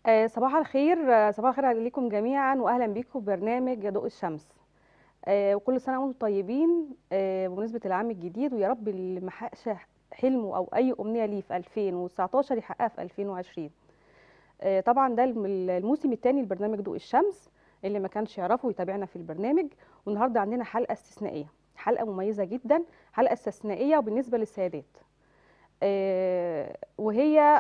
آه، صباح الخير آه، صباح الخير عليكم جميعا واهلا بيكم في برنامج ضوء الشمس آه، وكل سنه وانتم طيبين آه، بمناسبه العام الجديد ويا رب اللي ما حققش حلمه او اي امنيه ليه في 2019 يحققها في 2020 آه، طبعا ده الم- الموسم الثاني لبرنامج ضوء الشمس اللي ما كانش يعرفه يتابعنا في البرنامج والنهارده عندنا حلقه استثنائيه حلقه مميزه جدا حلقه استثنائيه وبالنسبه للسيدات آه، وهي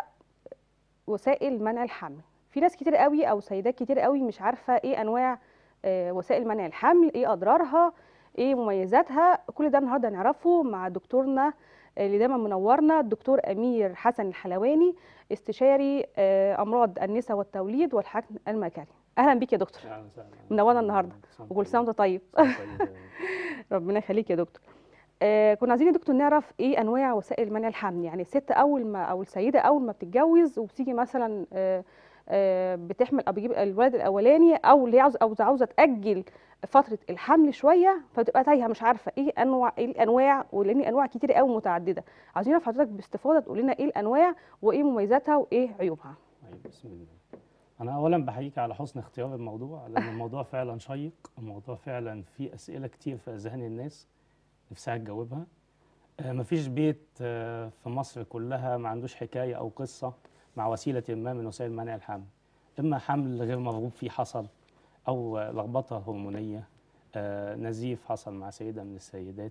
وسائل منع الحمل في ناس كتير قوي او سيدات كتير قوي مش عارفه ايه انواع آه، وسائل منع الحمل ايه اضرارها ايه مميزاتها كل ده النهارده نعرفه مع دكتورنا اللي دايما منورنا الدكتور امير حسن الحلواني استشاري آه، امراض النساء والتوليد والحقن المجاري اهلا بيك يا دكتور أهلا وسهلا. منورنا النهارده وكل سنه وانت طيب سنة طيبة. ربنا يخليك يا دكتور آه كنا عايزين يا دكتور نعرف ايه انواع وسائل منع الحمل يعني الست اول ما او السيده اول ما بتتجوز وبتيجي مثلا آه آه بتحمل او بتجيب الولد الاولاني او اللي هي عاوزه او عاوزه تاجل فتره الحمل شويه فبتبقى تايهه مش عارفه ايه انواع ايه الانواع ولان انواع كتير قوي متعدده عايزين نعرف حضرتك باستفاضه تقول لنا ايه الانواع وايه مميزاتها وايه عيوبها طيب بسم الله أنا أولا بحييك على حسن اختيار الموضوع لأن الموضوع فعلا شيق الموضوع فعلا فيه أسئلة كتير في أذهان الناس نفسها تجاوبها آه، مفيش بيت آه، في مصر كلها ما عندوش حكاية أو قصة مع وسيلة ما من وسائل منع الحمل إما حمل غير مرغوب فيه حصل أو آه، لخبطة هرمونية آه، نزيف حصل مع سيدة من السيدات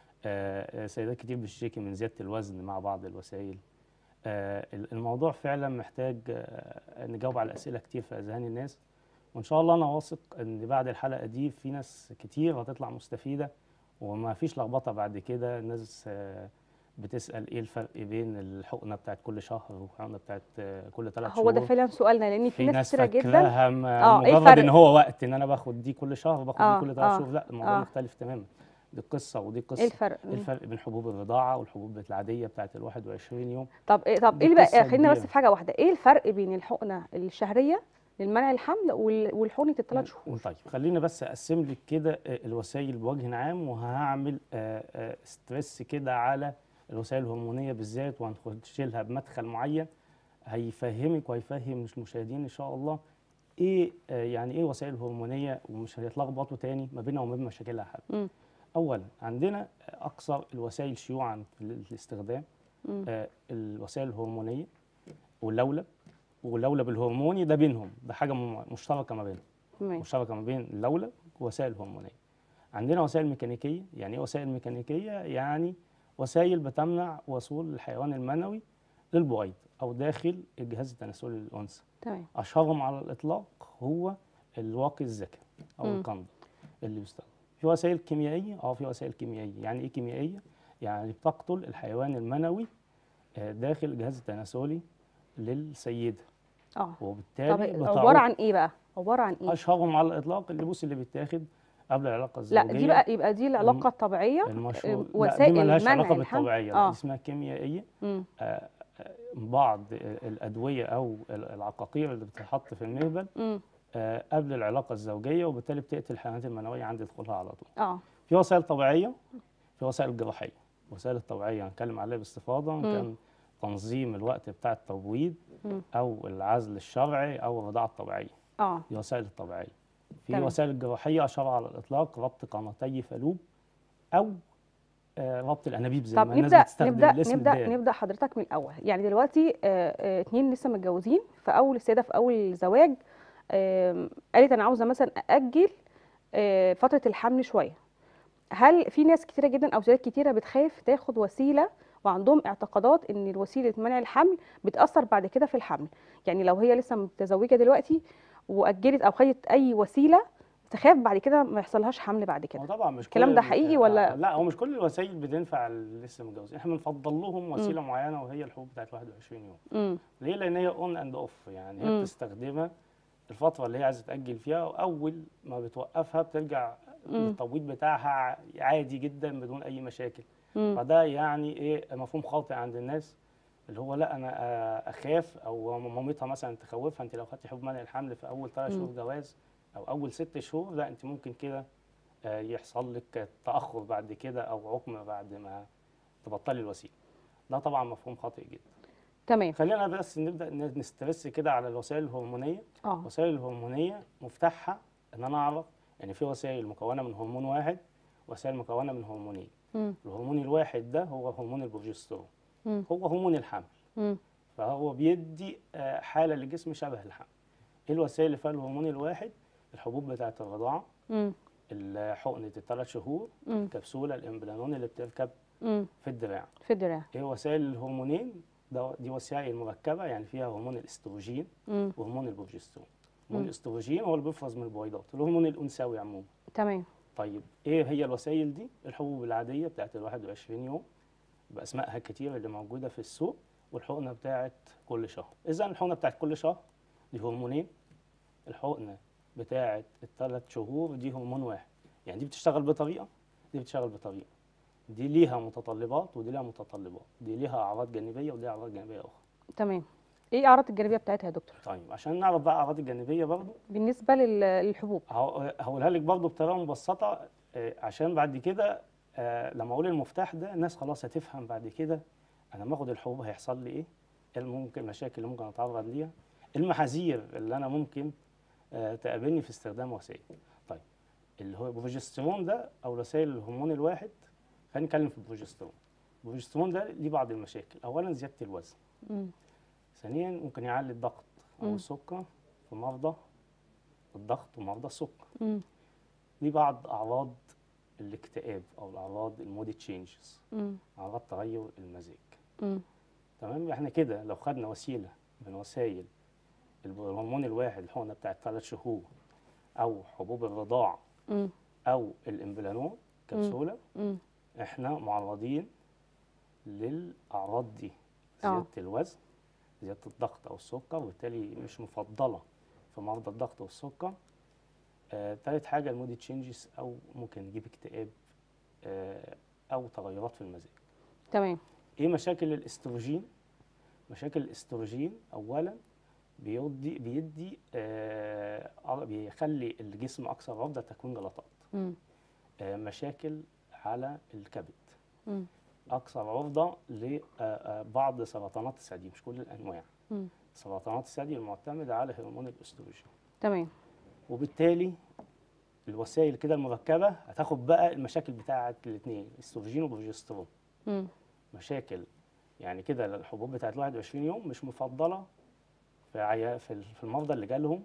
آه، آه، سيدات كتير بتشتكي من زيادة الوزن مع بعض الوسائل آه، الموضوع فعلا محتاج آه، نجاوب على أسئلة كتير في أذهان الناس وإن شاء الله أنا واثق إن بعد الحلقة دي في ناس كتير هتطلع مستفيدة وما فيش لخبطة بعد كده الناس آه، بتسأل إيه الفرق بين الحقنة بتاعت كل شهر والحقنة بتاعت آه، كل ثلاث شهور هو ده فعلا سؤالنا لان في, في ناس ناس كتيره جدا فاكراها م- آه، إيه مجرد الفرق؟ ان هو وقت ان انا باخد دي كل شهر باخد آه، دي كل ثلاث آه، شهور لا الموضوع آه. مختلف تماما دي قصه ودي قصه ايه الفرق إيه الفرق بين حبوب الرضاعه والحبوب العاديه بتاعت ال 21 يوم طب ايه طب دي ايه اللي قصة بقى خلينا بس كبيرة. في حاجه واحده ايه الفرق بين الحقنه الشهريه للمنع الحمل وال- والحقنه الثلاث شهور طيب خلينا بس اقسم لك كده آه، الوسائل بوجه عام وهعمل آه، آه، ستريس كده على الوسائل الهرمونيه بالذات وهنخش لها بمدخل معين هيفهمك وهيفهم المشاهدين ان شاء الله ايه آه، يعني ايه وسائل هرمونيه ومش هيتلخبطوا تاني ما بينها وما بين مشاكلها حل مم. اولا عندنا اكثر الوسائل شيوعا في الاستخدام مم. آه، الوسائل الهرمونيه واللولب واللولب الهرموني ده بينهم ده حاجه م- مشتركه ما بينهم تمام مشتركه ما بين اللولب ووسائل هرمونيه عندنا وسائل ميكانيكيه يعني ايه وسائل ميكانيكيه يعني وسائل بتمنع وصول الحيوان المنوي للبويض او داخل الجهاز التناسلي للانثى تمام اشهرهم على الاطلاق هو الواقي الذكي او مم. الكندم اللي بيستخدم في وسائل كيميائيه اه في وسائل كيميائيه يعني ايه كيميائيه يعني بتقتل الحيوان المنوي آه، داخل الجهاز التناسلي للسيده اه طب وبالتالي عباره بتعوق عن ايه بقى عباره عن ايه اشهرهم على الاطلاق اللبوس اللي بيتاخد قبل العلاقه لا الزوجيه دي بقى يبقى دي العلاقه الطبيعيه المشهور لا وسائل دي ملهاش منع علاقه الحمل. بالطبيعيه آه. لا دي اسمها كيميائيه مم. آه، آه، بعض الادويه او العقاقير اللي بتتحط في المهبل مم. آه، قبل العلاقه الزوجيه وبالتالي بتقتل الحيوانات المنويه عند دخولها على طول اه في وسائل طبيعيه في وسائل جراحيه الوسائل الطبيعيه هنتكلم عليها باستفاضه كان تنظيم الوقت بتاع التبويض مم. او العزل الشرعي او الرضاعه الطبيعيه اه دي وسائل الطبيعيه في تمام. وسائل الجراحيه اشهر على الاطلاق ربط قناتي فالوب او آه، ربط الانابيب زي طب ما الناس نبدا بتستخدم نبدا الاسم نبدا ده نبدا حضرتك من الاول يعني دلوقتي آه، آه، اتنين لسه متجوزين في اول السيده في اول الزواج آم، قالت انا عاوزه مثلا ااجل آه، فتره الحمل شويه هل في ناس كتيره جدا او سيدات كتيره بتخاف تاخد وسيله وعندهم اعتقادات ان الوسيله منع الحمل بتاثر بعد كده في الحمل يعني لو هي لسه متزوجه دلوقتي واجلت او خدت اي وسيله تخاف بعد كده ما يحصلهاش حمل بعد هو كده طبعا مش الكلام كل ده ال- حقيقي آه، ولا- لا هو مش كل الوسائل بتنفع اللي لسه متجوزين احنا بنفضل لهم وسيله معينه وهي الحبوب بتاعت 21 يوم امم ليه لان هي اون اند اوف يعني هي مم. بتستخدمها الفتره اللي هي عايزه تاجل فيها واول ما بتوقفها بترجع مم. التبويض بتاعها عادي جدا بدون اي مشاكل امم فده يعني ايه مفهوم خاطئ عند الناس اللي هو لا انا آه، اخاف او مامتها مثلا تخوفها انت لو خدتي حبوب منع الحمل في اول ثلاث مم. شهور جواز او اول ست شهور لا انت ممكن كده آه، يحصل لك تاخر بعد كده او عقم بعد ما تبطلي الوسيله ده طبعا مفهوم خاطئ جدا تمام خلينا بس نبدا ن- نسترس كده على الوسائل الهرمونيه اه الوسائل الهرمونيه مفتاحها ان انا اعرف يعني في وسائل مكونه من هرمون واحد وسائل مكونه من هرمونين مم. الهرمون الواحد ده هو هرمون البروجسترون مم. هو هرمون الحمل مم. فهو بيدي آه، حاله للجسم شبه الحمل ايه الوسائل اللي فيها الهرمون الواحد الحبوب بتاعه الرضاعه مم. حقنه الثلاث شهور مم. الكبسوله الامبلانون اللي بتركب مم. في الدراع في الدراع ايه وسائل الهرمونين ده دي وسائل مركبه يعني فيها هرمون الاستروجين مم. وهرمون البروجسترون مم. هرمون الاستروجين هو اللي بيفرز من البويضات الهرمون الانثوي عموما تمام طيب ايه هي الوسائل دي الحبوب العاديه بتاعت ال 21 يوم باسمائها كتير اللي موجوده في السوق والحقنه بتاعت كل شهر اذا الحقنه بتاعت كل شهر دي هرمونين الحقنه بتاعت الثلاث شهور دي هرمون واحد يعني دي بتشتغل بطريقه دي بتشتغل بطريقه دي ليها متطلبات ودي ليها متطلبات دي ليها اعراض جانبيه ودي اعراض جانبيه اخرى تمام ايه الاعراض الجانبيه بتاعتها يا دكتور طيب عشان نعرف بقى اعراض الجانبيه برضه بالنسبه لل- للحبوب هقو- هقولها لك برضه بطريقه مبسطه آه، عشان بعد كده آه، لما اقول المفتاح ده الناس خلاص هتفهم بعد كده انا لما اخد الحبوب هيحصل لي ايه ايه ممكن المشاكل اللي ممكن اتعرض ليها المحاذير اللي انا ممكن آه، تقابلني في استخدام وسائل طيب اللي هو البروجسترون ده او وسائل الهرمون الواحد خلينا نتكلم في البروجسترون البروجسترون ده ليه بعض المشاكل اولا زياده الوزن مم. ثانيا ممكن يعلي الضغط او مم. السكر في مرضى الضغط ومرضى السكر مم. ليه بعض اعراض الاكتئاب او الاعراض المود تشينجز مم. اعراض تغير المزاج مم. تمام احنا كده لو خدنا وسيله من وسائل الهرمون الواحد الحقنه بتاعت ثلاث شهور او حبوب الرضاعه مم. او الامبلانون كبسوله مم. احنا معرضين للاعراض دي آه. زياده الوزن زياده الضغط او السكر وبالتالي مش مفضله في مرضى الضغط والسكر آه، تالت حاجه المود تشينجز او ممكن يجيب اكتئاب آه، او تغيرات في المزاج تمام ايه مشاكل الاستروجين مشاكل الاستروجين اولا بيدي بيدي آه آه، بيخلي الجسم اكثر عرضه لتكوين جلطات مم. آه مشاكل على الكبد مم. اكثر عرضه لبعض سرطانات الثدي مش كل الانواع مم. سرطانات الثدي المعتمده على هرمون الاستروجين تمام وبالتالي الوسائل كده المركبه هتاخد بقى المشاكل بتاعه الاثنين استروجين وبروجسترون مم. مشاكل يعني كده الحبوب بتاعت 21 يوم مش مفضله في عيا في ال- في المرضى اللي جالهم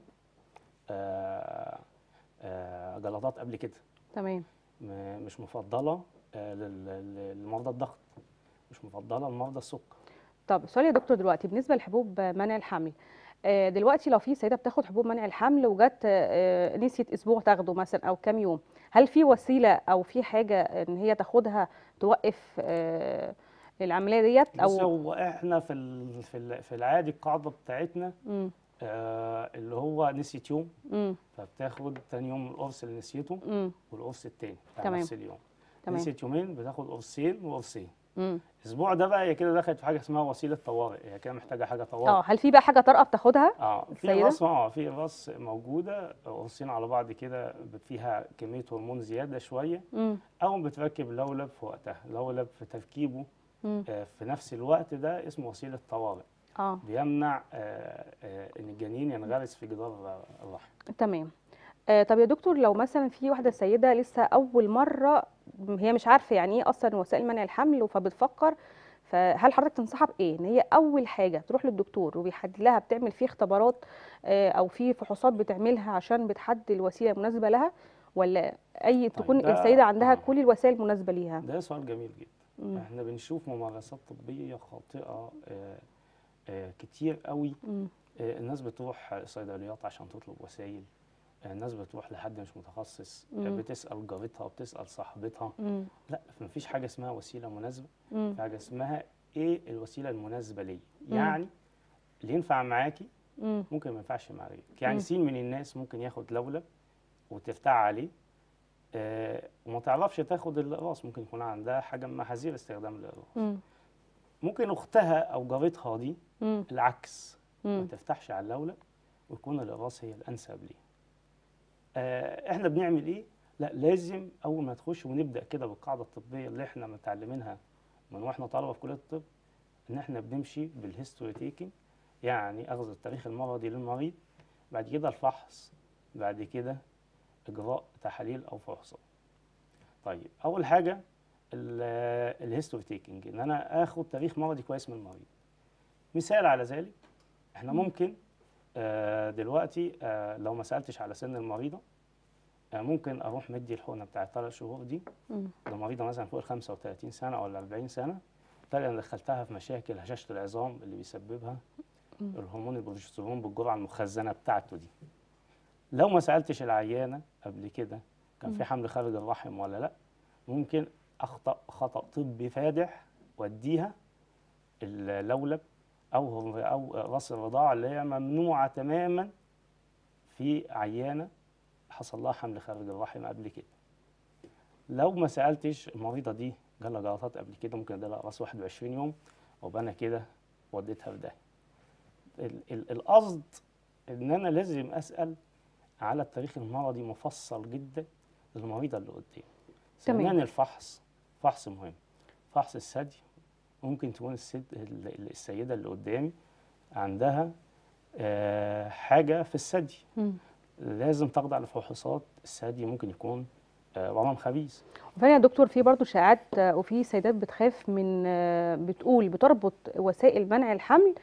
آه، آه، جلطات قبل كده تمام م- مش مفضله آه، لل- لل- لمرضى الضغط مش مفضله لمرضى السكر طب سؤال يا دكتور دلوقتي بالنسبه لحبوب منع الحمل آه، دلوقتي لو في سيده بتاخد حبوب منع الحمل وجت آه، نسيت اسبوع تاخده مثلا او كام يوم هل في وسيله او في حاجه ان هي تاخدها توقف آه، العمليه ديت بص او هو احنا في ال- في ال- في العادي القاعده بتاعتنا مم. آه، اللي هو نسيت يوم مم. فبتاخد تاني يوم القرص اللي نسيته مم. والقرص التاني بتاع تمام. نفس اليوم تمام نسيت يومين بتاخد قرصين وقرصين مم. الاسبوع ده بقى هي كده دخلت في حاجه اسمها وسيله طوارئ هي كده محتاجه حاجه اه طوارئ هل في بقى حاجه طارئه بتاخدها اه في السيدة؟ راس اه في راس موجوده قرصين على بعض كده فيها كميه هرمون زياده شويه مم. او بتركب لولب في وقتها لولب في تركيبه مم. آه في نفس الوقت ده اسمه وسيله طوارئ اه بيمنع آه آه ان الجنين ينغرس في جدار الرحم تمام آه طب يا دكتور لو مثلا في واحده سيده لسه اول مره هي مش عارفه يعني ايه اصلا وسائل منع الحمل فبتفكر فهل حضرتك تنصحها بايه ان هي اول حاجه تروح للدكتور وبيحدد لها بتعمل فيه اختبارات آه او في فحوصات بتعملها عشان بتحدد الوسيله المناسبه لها ولا اي طيب تكون ده- السيده عندها آه. كل الوسائل المناسبه ليها ده سؤال جميل جدا مم. احنا بنشوف ممارسات طبيه خاطئه آه آه كتير قوي مم. آه، الناس بتروح صيدليات عشان تطلب وسائل آه، الناس بتروح لحد مش متخصص آه، مم. بتسأل جارتها وبتسأل صاحبتها مم. لا مفيش حاجة اسمها وسيلة مناسبة مم. في حاجة اسمها ايه الوسيلة المناسبة ليا مم. يعني اللي ينفع معاكي مم. ممكن ما ينفعش مع غيرك يعني مم. سين من الناس ممكن ياخد لولب وتفتح عليه آه وما تعرفش تاخد الاقراص ممكن يكون عندها حاجة من محاذير استخدام الاقراص مم. ممكن اختها او جارتها دي مم. العكس ما مم. تفتحش على اللولب ويكون الاقراص هي الانسب ليه. آه احنا بنعمل ايه؟ لا لازم اول ما تخش ونبدا كده بالقاعده الطبيه اللي احنا متعلمينها من واحنا طلبه في كليه الطب ان احنا بنمشي بالهيستوري تيكينج يعني اخذ التاريخ المرضي للمريض بعد كده الفحص بعد كده اجراء تحاليل او فحوصات طيب اول حاجه الهيستوري تيكينج ان انا اخد تاريخ مرضي كويس من المريض مثال على ذلك احنا ممكن آه، دلوقتي آه، لو ما سالتش على سن المريضه آه، ممكن اروح مدي الحقنه بتاعت ثلاث شهور دي مم. لمريضه مثلا فوق ال 35 سنه او ال 40 سنه بالتالي انا دخلتها في مشاكل هشاشه العظام اللي بيسببها مم. الهرمون البروجسترون بالجرعه المخزنه بتاعته دي لو ما سالتش العيانه قبل كده كان في حمل خارج الرحم ولا لا ممكن اخطا خطا طبي فادح واديها اللولب او او راس الرضاعه اللي هي ممنوعه تماما في عيانه حصل لها حمل خارج الرحم قبل كده لو ما سالتش المريضه دي جالها جلطات قبل كده ممكن اديلها راس 21 يوم وابقى انا كده وديتها في ده ال- ال- القصد ان انا لازم اسال على التاريخ المرضي مفصل جدا للمريضه اللي قدامي تمام. ثانيا الفحص فحص مهم فحص الثدي ممكن تكون السد ال- ال- السيده اللي قدامي عندها آه، حاجه في الثدي مم. لازم تخضع لفحوصات الثدي ممكن يكون آه، ورم خبيث وفعلا يا دكتور في برضو شائعات آه، وفي سيدات بتخاف من آه، بتقول بتربط وسائل منع الحمل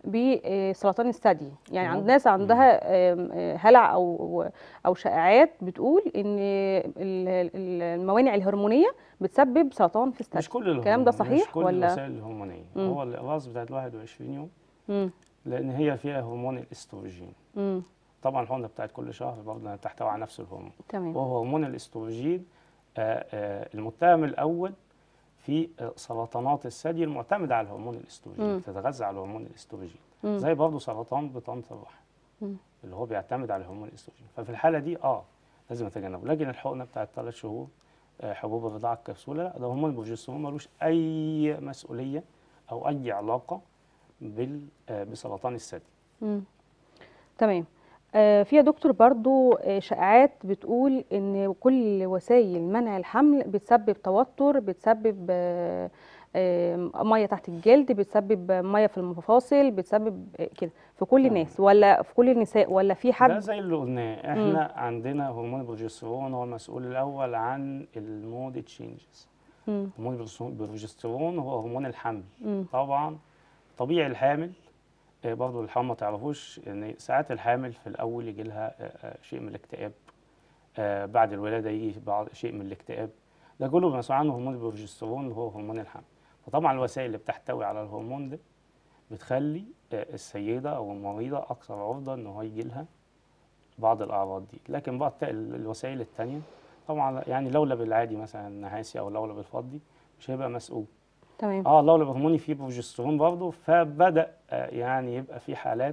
بسرطان الثدي يعني عند مم. ناس عندها آم، آه، هلع او او شائعات بتقول ان ال- ال- الموانع الهرمونيه بتسبب سرطان في الثدي مش كل الكلام ده الهرمون- مش صحيح كل ولا؟ الوسائل الهرمونيه مم. هو الاقراص بتاعت 21 يوم مم. لان هي فيها هرمون الاستروجين مم. طبعا الحقنه بتاعت كل شهر برضه بتحتوي على نفس الهرمون تمام وهو هرمون الاستروجين آه، آه، المتهم الاول في آه، سرطانات الثدي المعتمده على هرمون الاستروجين مم. بتتغذى على هرمون الاستروجين مم. زي برضه سرطان بطانه الرحم مم. اللي هو بيعتمد على هرمون الاستروجين ففي الحاله دي اه لازم اتجنبه لكن الحقنه بتاعت ثلاث شهور آه، حبوب الرضاعه الكبسوله لا ده هرمون البروجسترون ملوش اي مسؤوليه او اي علاقه بال آه، بسرطان الثدي مم. تمام آه، في يا دكتور برضو آه، شائعات بتقول ان كل وسائل منع الحمل بتسبب توتر بتسبب آه، آه، ميه تحت الجلد بتسبب ميه في المفاصل بتسبب آه، كده في كل تمام. الناس ولا في كل النساء ولا في ده حد زي اللي قلناه احنا عندنا هرمون البروجسترون هو المسؤول الاول عن المود تشينجز مم. هرمون البروجسترون هو هرمون الحمل مم. طبعا طبيعي الحامل آه، برضه الحمى ما تعرفوش ان ساعات الحامل في الاول يجي لها آه، آه، شيء من الاكتئاب آه، بعد الولاده يجي بعض شيء من الاكتئاب ده كله مسؤول عنه هرمون البروجسترون اللي هو هرمون الحمل فطبعا الوسائل اللي بتحتوي على الهرمون ده بتخلي آه، السيده او المريضه اكثر عرضه ان هو يجي لها بعض الاعراض دي لكن بقى الت- الوسائل التانية طبعا يعني لولب العادي مثلا النحاسي او اللولب الفضي مش هيبقى مسؤول تمام اه اللولب الهرموني فيه بروجسترون برضه فبدا آه يعني يبقى في حالات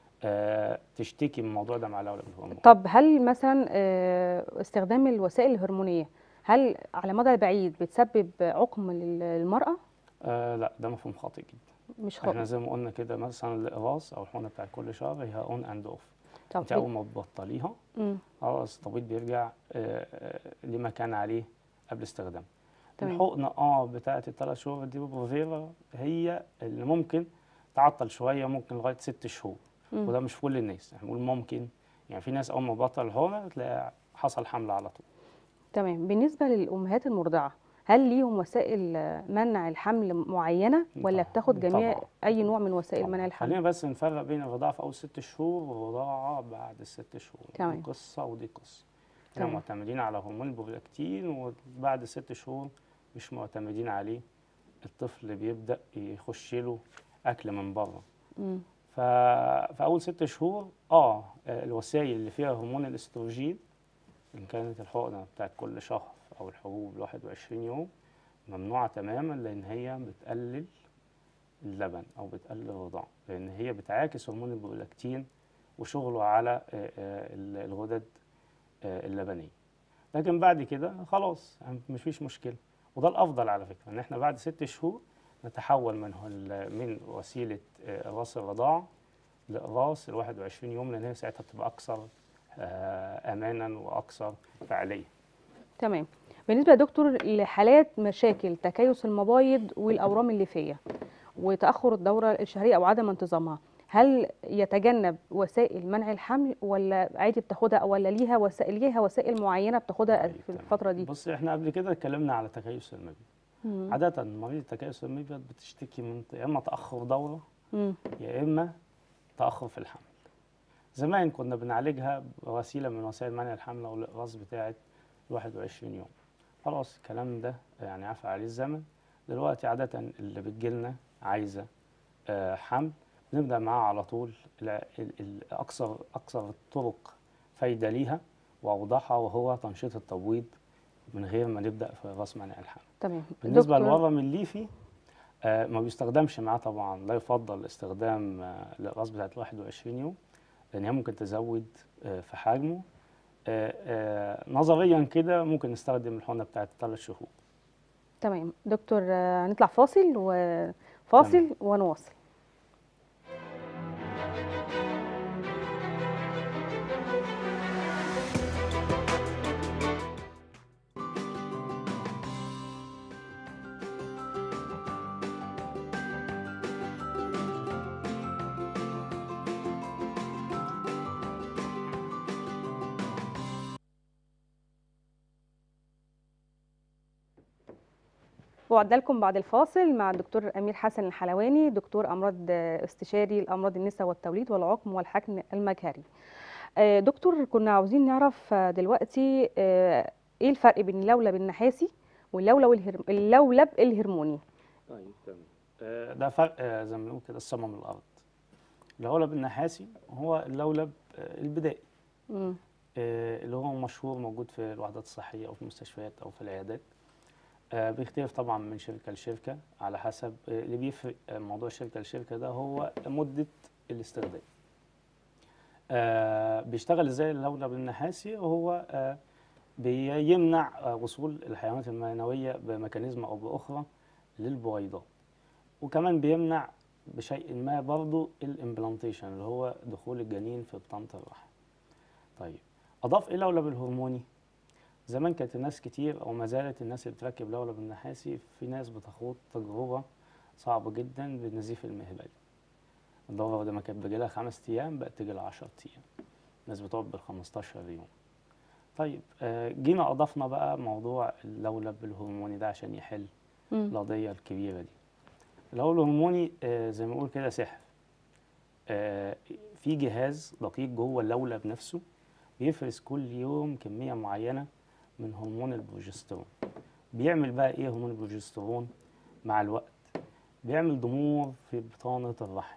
آه تشتكي من الموضوع ده مع اللولب الهرموني طب هل مثلا آه، استخدام الوسائل الهرمونيه هل على مدى بعيد بتسبب عقم لل- للمراه آه لا ده مفهوم خاطئ جدا مش احنا خالص زي ما قلنا كده مثلا الاقراص او الحقنه بتاعت كل شهر هي اون اند اوف طب انت اول ما تبطليها مم. خلاص التبويض بيرجع آه آه لما كان عليه قبل استخدامه تمام. الحقنه اه بتاعت الثلاث شهور دي بروفيرا هي اللي ممكن تعطل شويه ممكن لغايه ست شهور مم. وده مش في كل الناس احنا بنقول ممكن يعني في ناس اول ما بطل الحقنه تلاقي حصل حمل على طول تمام بالنسبة للأمهات المرضعة هل ليهم وسائل آه، منع الحمل معينة ولا طبعاً، بتاخد جميع طبعاً، أي نوع من وسائل طبعاً. منع الحمل؟ خلينا بس نفرق بين الرضاعه في اول ست شهور والرضاعه بعد الست شهور تمام. دي قصه ودي قصه احنا تمام. معتمدين على هرمون البرولاكتين وبعد ست شهور مش معتمدين عليه الطفل بيبدا يخش له اكل من بره مم. ففي اول ست شهور اه الوسائل اللي فيها هرمون الاستروجين ان كانت الحقنه بتاعت كل شهر او الحبوب ال 21 يوم ممنوعه تماما لان هي بتقلل اللبن او بتقلل الرضاعه لان هي بتعاكس هرمون البرولاكتين وشغله على آه، آه، الغدد آه، اللبنيه لكن بعد كده خلاص مفيش مشكله وده الافضل على فكره ان احنا بعد ست شهور نتحول من هال- من وسيله آه، راس الرضاعه لاقراص ال 21 يوم لان هي ساعتها بتبقى اكثر آه، امانا واكثر فعاليه تمام بالنسبة يا دكتور لحالات مشاكل تكيس المبايض والأورام الليفية وتاخر الدوره الشهريه او عدم انتظامها هل يتجنب وسائل منع الحمل ولا عادي بتاخدها ولا ليها وسائل ليها وسائل معينه بتاخدها طيب، في تمام. الفتره دي بص احنا قبل كده اتكلمنا على تكيس المبيض مم. عاده مريض تكيس المبيض بتشتكي من يا اما تاخر دوره مم. يا اما تاخر في الحمل زمان كنا بنعالجها بوسيله من وسائل منع الحمل او الاقراص بتاعه 21 يوم خلاص الكلام ده يعني عفى عليه الزمن دلوقتي عاده اللي بتجيلنا عايزه آه، حمل بنبدا معاها على طول ال- ال- ال- اكثر اكثر الطرق فايده ليها واوضحها وهو تنشيط التبويض من غير ما نبدا في اقراص منع الحمل تمام بالنسبه دكتور- للورم الليفي آه، ما بيستخدمش معاه طبعا لا يفضل استخدام آه، الاقراص بتاعت 21 يوم لان هي ممكن تزود آه، في حجمه آه، آه، نظريا كده ممكن نستخدم الحقنه بتاعت ثلاث شهور تمام دكتور آه، هنطلع فاصل وفاصل ونواصل وعدنا لكم بعد الفاصل مع الدكتور امير حسن الحلواني دكتور امراض آه، استشاري الامراض النساء والتوليد والعقم والحقن المجهري آه، دكتور كنا عاوزين نعرف آه، دلوقتي آه، ايه الفرق بين اللولب النحاسي واللولب الهرم... اللولب الهرموني طيب تمام آه، ده فرق آه، زي ما بنقول كده الصمم الارض اللولب النحاسي هو اللولب آه، البدائي مم. آه، اللي هو مشهور موجود في الوحدات الصحيه او في المستشفيات او في العيادات آه، بيختلف طبعا من شركه لشركه على حسب آه، اللي بيفرق آه، موضوع شركه لشركه ده هو مده الاستخدام آه، بيشتغل ازاي اللولب النحاسي وهو آه، بيمنع آه، وصول الحيوانات المنويه بميكانيزم او باخرى للبويضات وكمان بيمنع بشيء ما برضو الامبلانتيشن اللي هو دخول الجنين في بطانه الرحم طيب اضاف الى اللولب الهرموني زمان كانت الناس كتير او ما زالت الناس اللي بتركب لولب النحاسي في ناس بتخوض تجربه صعبه جدا بالنزيف المهبلي الدوره ده ما كانت بتجيلها خمس ايام بقت تجيلها 10 ايام الناس بتقعد بال 15 يوم طيب آه، جينا اضفنا بقى موضوع اللولب الهرموني ده عشان يحل مم. القضيه الكبيره دي اللولب الهرموني آه، زي ما نقول كده سحر آه، في جهاز دقيق جوه اللولب نفسه بيفرز كل يوم كميه معينه من هرمون البروجسترون بيعمل بقى ايه هرمون البروجسترون مع الوقت بيعمل ضمور في بطانه الرحم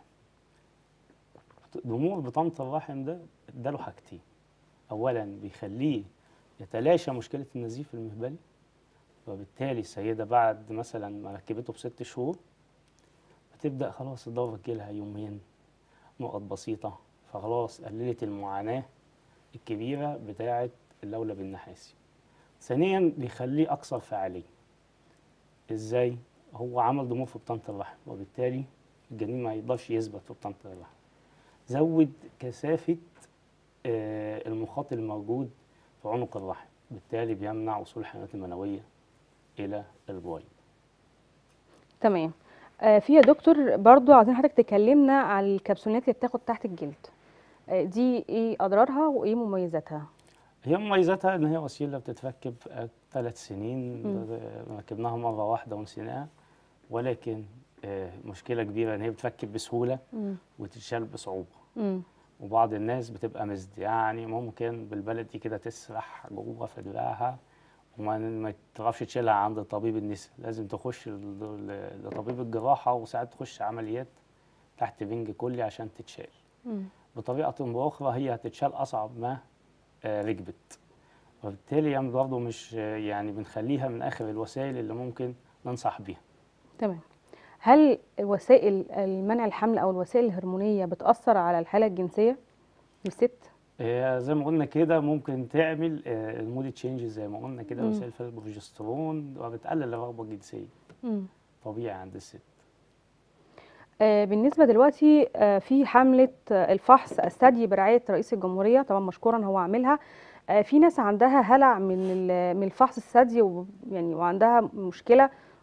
ضمور بطانه الرحم ده اداله حاجتين اولا بيخليه يتلاشى مشكله النزيف المهبلي وبالتالي السيده بعد مثلا ما ركبته بست شهور بتبدا خلاص الدوره تجيلها يومين نقط بسيطه فخلاص قللت المعاناه الكبيره بتاعه اللولب النحاسي ثانيا بيخليه اكثر فعاليه ازاي هو عمل ضمور في بطانه الرحم وبالتالي الجنين ما يقدرش يثبت في بطانه الرحم زود كثافه آه، المخاط الموجود في عنق الرحم بالتالي بيمنع وصول الحيوانات المنويه الى البويض تمام آه، في يا دكتور برضو عايزين حضرتك تكلمنا على الكبسولات اللي بتاخد تحت الجلد آه، دي ايه اضرارها وايه مميزاتها هي مميزاتها ان هي وسيله بتتركب ثلاث سنين مم. ب- ركبناها مره واحده ونسيناها ولكن آه، مشكله كبيره ان هي بتركب بسهوله مم. وتتشال بصعوبه مم. وبعض الناس بتبقى مزد يعني ممكن بالبلدي كده تسرح جوه في دراعها وما ما تعرفش تشيلها عند طبيب النساء لازم تخش ل- ل- لطبيب الجراحه وساعات تخش عمليات تحت بنج كلي عشان تتشال مم. بطريقه باخرى هي هتتشال اصعب ما آه، ركبت وبالتالي يعني برضه مش آه، يعني بنخليها من اخر الوسائل اللي ممكن ننصح بيها تمام هل وسائل المنع الحمل او الوسائل الهرمونيه بتاثر على الحاله الجنسيه للست آه، زي ما قلنا كده ممكن تعمل آه، المود تشينجز زي ما قلنا كده مم. وسائل فيها البروجسترون وبتقلل الرغبه الجنسيه مم. طبيعي عند الست آه، بالنسبة دلوقتي آه، في حملة آه، الفحص الثدي برعاية رئيس الجمهورية طبعا مشكورا هو عاملها آه، في ناس عندها هلع من ال- من الفحص الثدي و- يعني وعندها مشكلة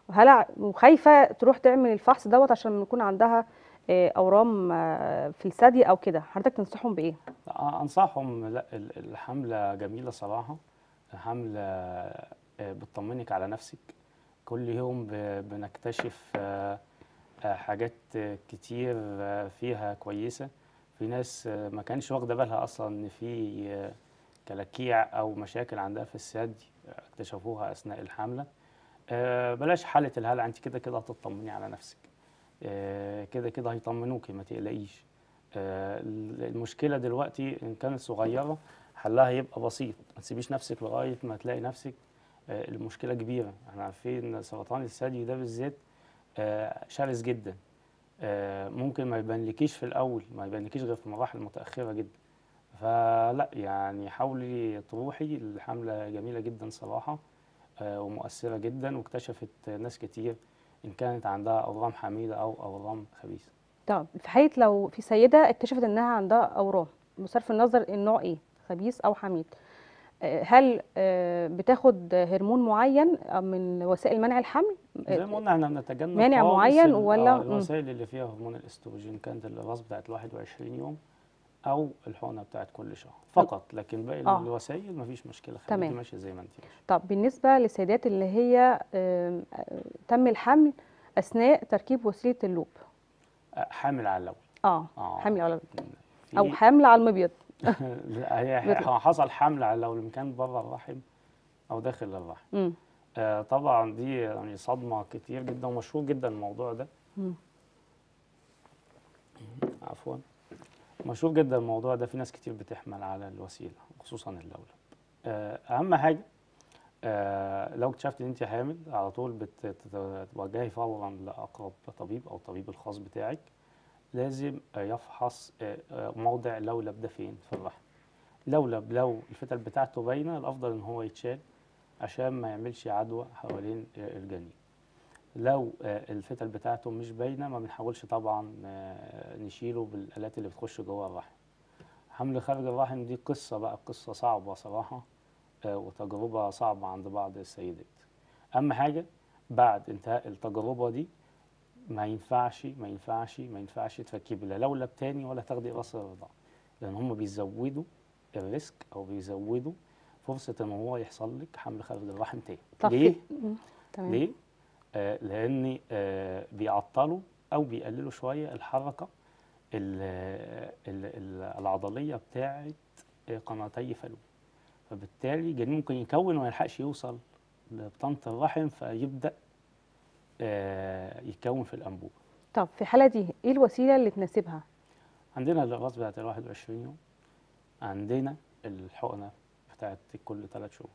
وهلع وخايفه تروح تعمل الفحص دوت عشان يكون عندها آه، اورام آه، في الثدي او كده حضرتك تنصحهم بايه لا، انصحهم لا ال- الحمله جميله صراحه حمله آه، بتطمنك على نفسك كل يوم ب- بنكتشف آه، آه، حاجات آه، كتير آه، فيها كويسه في ناس آه، ما كانش واخده بالها اصلا ان في آه، كلاكيع او مشاكل عندها في الثدي آه، اكتشفوها اثناء الحمله آه، بلاش حاله الهلع انت كده كده هتطمني على نفسك آه، كده كده هيطمنوكي ما تقلقيش آه، المشكله دلوقتي ان كانت صغيره حلها يبقى بسيط ما تسيبيش نفسك لغايه ما تلاقي نفسك آه، المشكله كبيره احنا عارفين إن سرطان الثدي ده بالذات آه، شرس جدا آه، ممكن ما يبانلكيش في الاول ما يبانلكيش غير في مراحل متاخره جدا فلا يعني حاولي تروحي الحمله جميله جدا صراحه آه، ومؤثره جدا واكتشفت ناس كتير ان كانت عندها اورام حميده او اورام خبيثه طب في حاله لو في سيده اكتشفت انها عندها اورام بصرف النظر النوع ايه خبيث او حميد آه، هل آه، بتاخد هرمون معين من وسائل منع الحمل زي ما قلنا احنا بنتجنب مانع خالص معين ال- ولا- آه، مم. الوسائل اللي فيها هرمون الاستروجين كانت الراس بتاعت 21 يوم او الحقنه بتاعت كل شهر فقط لكن باقي آه. الوسائل مفيش مشكله خليكي تمام. ماشيه زي ما انت ماشيه طب بالنسبه للسيدات اللي هي آم، آه، تم الحمل اثناء تركيب وسيله اللوب آه، حامل على اللون اه اه حمل على في- او حمل على المبيض لا، هي بيطلع. حصل حمل على لو كان بره الرحم او داخل الرحم مم. آه طبعا دي يعني صدمه كتير جدا ومشهور جدا الموضوع ده مم. عفوا مشهور جدا الموضوع ده في ناس كتير بتحمل على الوسيله خصوصا اللولب آه، اهم حاجه آه، لو اكتشفت ان انت حامل على طول بت- بتوجهي فورا لاقرب طبيب او الطبيب الخاص بتاعك لازم آه، يفحص آه، آه، موضع اللولب ده فين في الرحم لولب لو الفتل بتاعته باينه الافضل ان هو يتشال عشان ما يعملش عدوى حوالين آه، الجنين لو آه، الفتل بتاعته مش باينه ما بنحاولش طبعا آه، نشيله بالالات اللي بتخش جوه الرحم حمل خارج الرحم دي قصه بقى قصه صعبه صراحه آه، وتجربه صعبه عند بعض السيدات اهم حاجه بعد انتهاء التجربه دي ما ينفعش ما ينفعش ما ينفعش تركبي لا لولب تاني ولا تاخدي راس الرضاعه لان هم بيزودوا الريسك او بيزودوا فرصه ان هو يحصل لك حمل خارج الرحم تاني طب في- ليه مم. تمام ليه؟ آه لأن آه بيعطلوا أو بيقللوا شوية الحركة ال- ال- ال- العضلية بتاعة آه، قناتي فالو فبالتالي الجنين ممكن يكون وما يلحقش يوصل لبطانة الرحم فيبدأ آه يتكون في الأنبوبة طب في الحاله دي ايه الوسيله اللي تناسبها عندنا الراس بتاعت ال 21 يوم عندنا الحقنة بتاعت كل ثلاث شهور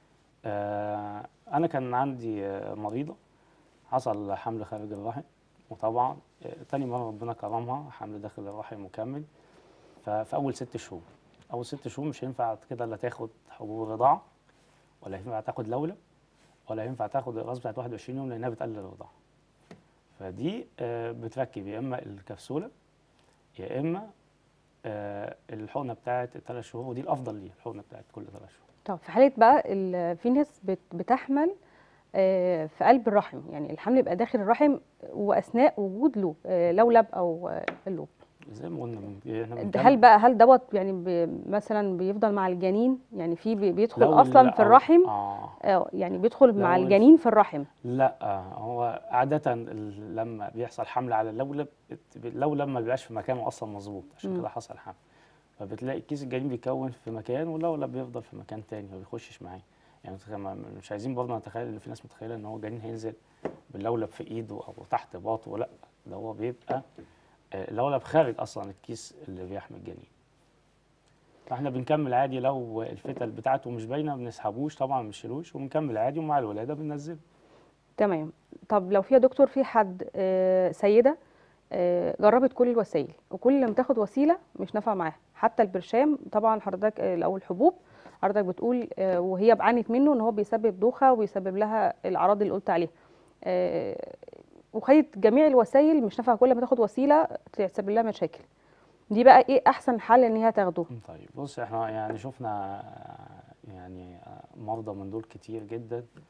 آه أنا كان عندي آه، مريضة حصل حمل خارج الرحم وطبعا آه، تاني مرة ربنا كرمها حمل داخل الرحم مكمل ففي أول ست شهور أول ست شهور مش هينفع كده لا تاخد حبوب رضاعة ولا ينفع تاخد لولب ولا ينفع تاخد الراس بتاعت 21 يوم لأنها بتقلل الرضاعة فدي آه، بتركب يا إما الكبسولة يا إما آه، الحقنة بتاعت الثلاث شهور ودي الأفضل ليها الحقنة بتاعت كل ثلاث شهور طب في حاله بقى ال- في ناس بت- بتحمل آه، في قلب الرحم يعني الحمل يبقى داخل الرحم واثناء وجود لوب آه، لولب او آه، اللوب زي ما قلنا من احنا هل بنكمل- بقى هل دوت يعني ب- مثلا بيفضل مع الجنين يعني في بي- بيدخل لو اصلا ال- في الرحم اه آه، يعني بيدخل مع لو ال- الجنين في الرحم لا آه، هو عادة ال- لما بيحصل حمل على اللولب بت- اللولب ما بيبقاش في مكانه أصلا مظبوط عشان مم. كده حصل حمل فبتلاقي كيس الجنين بيكون في مكان واللولب بيفضل في مكان تاني ما بيخشش معاه يعني متخيل- ما- مش عايزين برضه نتخيل ان في ناس متخيله ان هو الجنين هينزل باللولب في ايده او تحت باطه لا ده هو بيبقى آه، اللولب خارج اصلا الكيس اللي بيحمي الجنين فاحنا بنكمل عادي لو الفتل بتاعته مش باينه ما بنسحبوش طبعا ما بنشيلوش وبنكمل عادي ومع الولاده بننزله تمام طب لو في يا دكتور في حد آه، سيده آه، جربت كل الوسائل وكل لما تاخد وسيله مش نافعه معاها حتى البرشام طبعا حضرتك آه، او الحبوب حضرتك بتقول آه، وهي بعانت منه ان هو بيسبب دوخه وبيسبب لها الاعراض اللي قلت عليها آه، وخدت جميع الوسائل مش نافعه كل ما تاخد وسيله تسبب لها مشاكل دي بقى ايه احسن حل ان هي تاخده طيب بص احنا يعني شفنا آه، يعني آه، مرضى من دول كتير جدا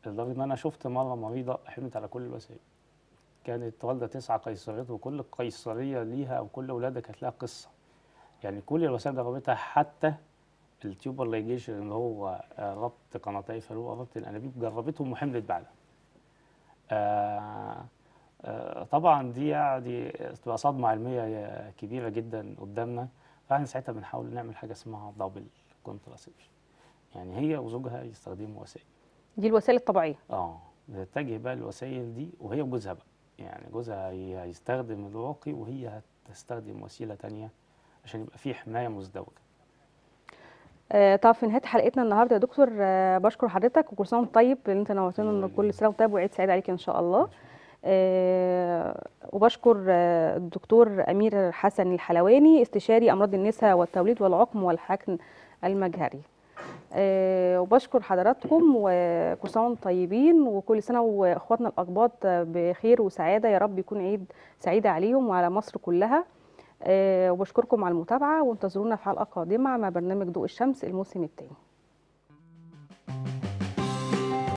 لدرجه ان انا شفت مره مريضه حملت على كل الوسائل كانت والده تسعه قيصريات وكل قيصريه ليها او كل ولادها كانت لها قصه يعني كل الوسائل جربتها حتى التيوبر لايجيشن اللي هو آه، ربط قناتي فالوق ربط الانابيب جربتهم وحملت بعدها آه، آه، طبعا دي يعني تبقى صدمه علميه كبيره جدا قدامنا فاحنا ساعتها بنحاول نعمل حاجه اسمها دبل كونتراسيبشن يعني هي وزوجها يستخدموا وسائل دي الوسائل الطبيعيه اه بتتجه بقى للوسائل دي وهي وجوزها بقى يعني جوزها هي- هيستخدم الواقي وهي هتستخدم وسيله تانية عشان يبقى في حمايه مزدوجه آه، طب في نهايه حلقتنا النهارده يا دكتور آه، بشكر حضرتك وكل سنه وانت طيب ان انت نورتنا أيوة إن كل سنه وانت طيب وعيد سعيد عليك ان شاء الله آه، وبشكر آه، الدكتور امير حسن الحلواني استشاري امراض النساء والتوليد والعقم والحقن المجهري آه، وبشكر حضراتكم وكل سنه وانتم طيبين وكل سنه واخواتنا الاقباط بخير وسعاده يا رب يكون عيد سعيد عليهم وعلى مصر كلها آه، وبشكركم على المتابعه وانتظرونا في حلقه قادمه مع برنامج ضوء الشمس الموسم الثاني